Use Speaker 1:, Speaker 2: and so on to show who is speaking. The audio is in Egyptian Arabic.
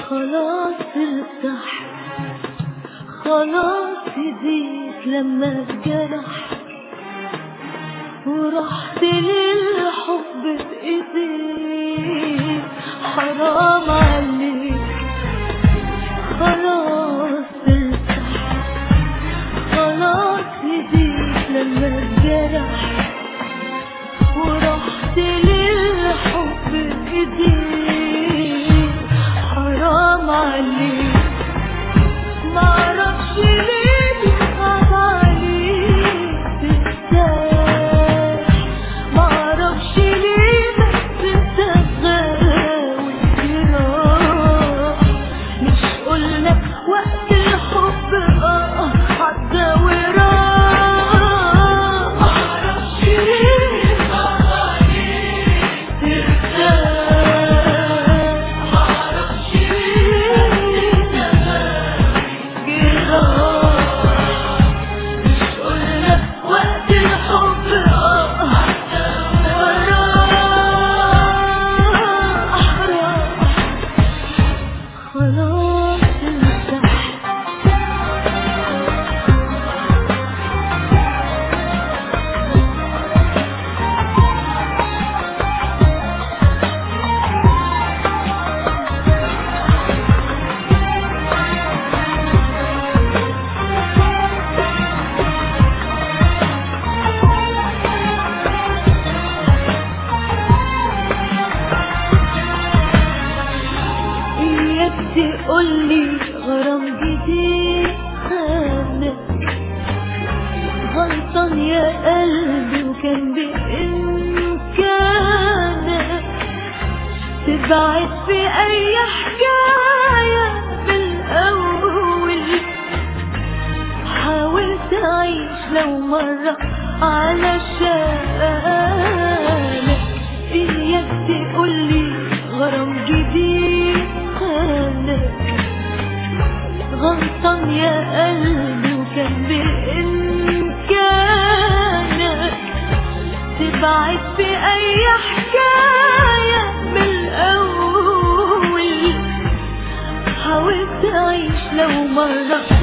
Speaker 1: خلاص ارتاح خلاص هديت لما اتجرح ورحت للحب بإيديك حرام عليك خلاص ارتاح خلاص هديت لما اتجرح ورحت للحب بإيديك حرام عليك معرفش ليه بيصعب عليك ترتاح معرفش ليه بس انت غاوي جراح مش قولك وقت الحب اه عدى وراح معرفش ليه بيصعب عليك ترتاح معرفش ليه انت وقت الحب خلاص ارتاح اياك تقولي غرام جديد خانك غلطان يا قلبي وكان بإمكانك تبعد في أي حكاية في الأول حاول تعيش لو مرة على شانك إياك تقولي غرام جديد خانك غلطان يا قلبي وكان بإمكانك تبعد في أي حكاية من الأول حاول تعيش لو مرة